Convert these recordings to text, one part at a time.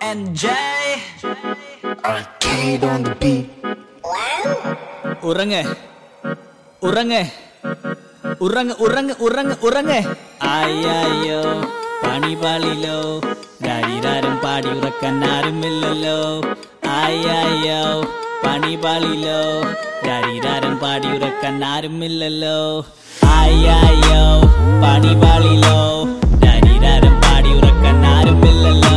MNJ Arcade on the beat. ഉറങ്ങ് ഉറങ്ങ് ഉറങ്ങ് ഉറങ്ങ് ഉറങ്ങ് ഉറങ്ങ് അയ്യോ പണി പാളിലോ ദരിദാരം പാടി ഉറക്കാൻ ആരുമില്ലല്ലോ അയ്യോ പണി പാളിലോ ദരിദാരം പാടി ഉറക്കാൻ ആരുമില്ലല്ലോ അയ്യോ പണി പാളിലോ ദരിദാരം പാടി ഉറക്കാൻ ആരുമില്ലല്ലോ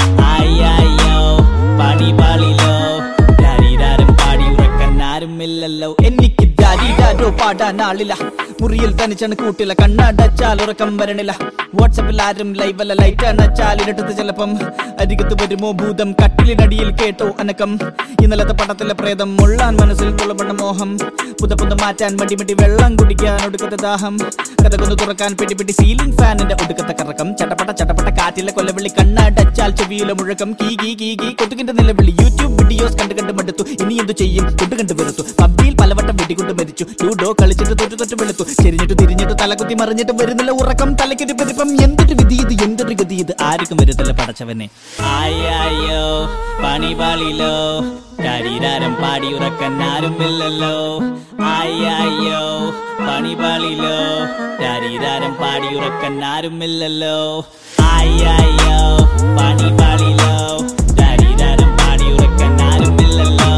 അയ്യോ പണി പാളിലോ ദരിദാരം പാടി ഉറക്കാൻ ആരുമില്ലല്ലോ എനിക്ക് ദരിദാരോ പാടാൻ ആളില്ല മുറിയിൽ തനിച്ചാണ് കൂട്ടില്ല കണ്ണടച്ചാൽ ഉറക്കം വരണില്ല വാട്സപ്പിൽ ആരും ലൈവ് അല്ല ലൈറ്റ് അണച്ചാൽ ഇരട്ടത്ത് ചിലപ്പം അരികത്ത് വരുമോ ഭൂതം കട്ടിലിനടിയിൽ കേട്ടോ അനക്കം ഇന്നലത്തെ പടത്തിലെ പ്രേതം മുള്ളാൻ മനസ്സിൽ തുളപണ മോഹം പുത പുത മാറ്റാൻ മടി മടി വെള്ളം കുടിക്കാൻ ഒടുക്കത്തെ ദാഹം കഥകൊന്ന് തുറക്കാൻ പിടി പിടി സീലിംഗ് ഫാനിന്റെ ഒടുക്കത്തെ കറക്കം ചട്ടപ്പട്ട ചട്ടപ്പട്ട കാറ്റിലെ കൊല്ലവിളി കണ്ണടച്ചാൽ ചെവിയിലെ മുഴക്കം കീ കീ കീ കീ കൊതുകിന്റെ നിലവിളി യൂട്യൂബ് വീഡിയോസ് കണ്ട് കണ്ട് മടുത്തു ഇനി എന്തു ചെയ്യും കൊണ്ടു കണ്ട് വെറുത്തു പബ്ജിയിൽ പലവട്ടം വെടികൊണ്ട് മരിച്ചു ലൂഡോ കളിച്ചിട്ട് തൊട്ട് തൊട്ട് വെളുത്തു ചെരിഞ്ഞിട്ട് തിരിഞ്ഞിട്ട് തലകുത്തി മറിഞ്ഞിട്ട് വരുന്നില്ല ഉറക്കം തലയ്ക്കൊരു പെരുപ്പം എന്തൊരു വിധി ഇത് എന്തൊരു ഗതി ഇത് ആർക്കും വരുത്തില്ല പടച്ചവനെ ആയോ പണി പാളിലോ ശരീരാരം പാടി ഉറക്കാൻ ആരുമില്ലല്ലോ ആയോ പണി പാളിലോ ശരീരാരം പാടി ഉറക്കാൻ ആരുമില്ലല്ലോ ആയോ പണി പാളിലോ ശരീരാരം പാടി ഉറക്കാൻ ആരുമില്ലല്ലോ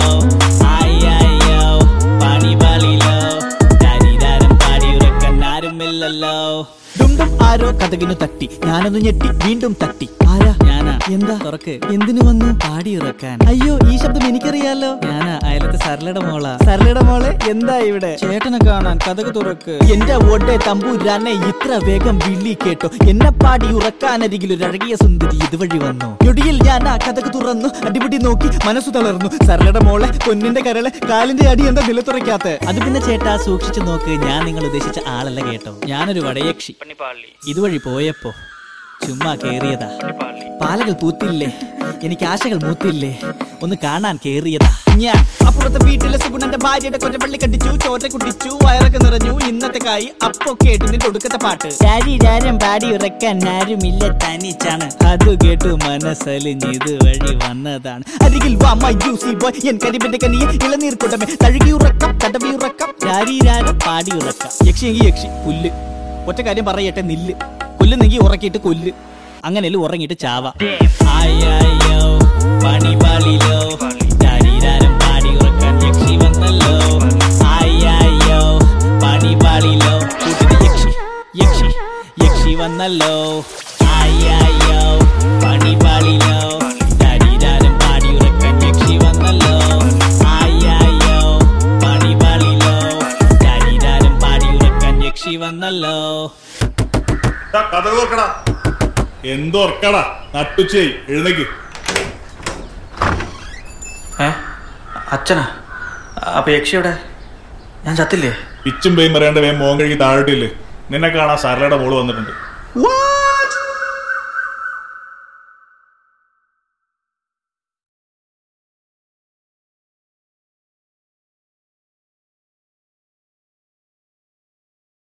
ആയോ പണി പാളിലോ ശരീരാരം പാടി ഉറക്കാൻ ആരുമില്ലല്ലോ ഡുംഡും ആരോ കഥകിനു തട്ടി ഞാനൊന്ന് ഞെട്ടി വീണ്ടും തട്ടി ആരാ ഞാനാ എന്താ തുറക്ക് എന്തിനു വന്നു പാടി ഉറക്കാൻ അയ്യോ ഈ ശബ്ദം എനിക്കറിയാലോ ഞാനാ അയലത്തെ സരളയുടെ മോളാ സരളയുടെ മോളെ എന്താ ഇവിടെ ചേട്ടനെ കാണാൻ കഥക് തുറക്ക് എന്റെ ഓട്ടെ തമ്പൂരാനെ ഇത്ര വേഗം വിളി കേട്ടോ എന്നെ പാടി ഉറക്കാനരികിൽ ഒരു അഴകിയ സുന്ദരി ഇതുവഴി വന്നു ഞൊടിയിൽ ഞാൻ ആ കഥക് തുറന്നു അടിപിടി നോക്കി മനസ്സു തളർന്നു സരളയുടെ മോളെ പൊന്നിന്റെ കരളെ കാലിന്റെ അടി എന്താ നിലത്തുറയ്ക്കാത്ത അത് പിന്നെ ചേട്ടാ സൂക്ഷിച്ചു നോക്ക് ഞാൻ നിങ്ങൾ ഉദ്ദേശിച്ച ആളല്ല കേട്ടോ ഞാനൊരു വടയക്ഷി ഇതുവഴി പോയപ്പോ ചുമ്മാ കേറിയതാ പാലകൾ പൂത്തില്ലേ എനിക്ക് ആശകൾ മൂത്തില്ലേ ഒന്ന് കാണാൻ കേറിയതാ ഞാൻ അപ്പുറത്തെ വീട്ടിലെ സുഗുണന്റെ ഭാര്യയുടെ കൊറ്റപ്പള്ളി കണ്ടിച്ചു ചോറ്റ കുട്ടിച്ചു വയറൊക്കെ നിറഞ്ഞു ഇന്നത്തെ കായി അപ്പൊ കേട്ടു നിന്റെ ഒടുക്കത്തെ പാട്ട് ശരീരം പാടി ഉറക്കാൻ ആരുമില്ല തനിച്ചാണ് അത് കേട്ടു മനസ്സലിഞ്ഞ് ഇതുവഴി വന്നതാണ് അരികിൽ വാ മൈ ജ്യൂസി ബോയ് എൻ കരിമ്പിന്റെ കനിയെ ഇളനീർ കൊണ്ടമേ തഴുകി ഉറക്കം തടവി ഉറക്കം ശരീരം പാടി ഉറക്കാം യക്ഷിയെങ്കി യക്ഷി പുല്ല് ഒറ്റ കാര്യം പറയട്ടെ നില്ല് കൊല്ലുന്നെങ്കിൽ ഉറക്കിയിട്ട് കൊല്ല് അങ്ങനെയല്ലേ ഉറങ്ങിയിട്ട് ചാവ ആയോ പണി പാളിലോ ശരീരം പാടി ഉറക്കാൻ യക്ഷി വന്നല്ലോ ആയോ പണി പാളിലോ കൂട്ടിന് യക്ഷി യക്ഷി യക്ഷി വന്നല്ലോ ആയോ പണി പാളിലോ ശരീരം പാടി ഉറക്കാൻ യക്ഷി വന്നല്ലോ ആയോ പണി പാളിലോ ശരീരം പാടി ഉറക്കാൻ യക്ഷി വന്നല്ലോ ദാ കഥ തുറക്കടാ എന്തോർക്കടാ നട്ടുച്ചേ എഴുന്നേക്ക് ഏ അച്ഛനാ അപ്പൊ യക്ഷിയുടെ ഞാൻ ചത്തില്ലേ പിച്ചും പേയും പറയേണ്ട വേം മോൻ കഴുകി താഴോട്ടില്ലേ നിന്നെ കാണാൻ സരളയുടെ മോള് വന്നിട്ടുണ്ട് വാ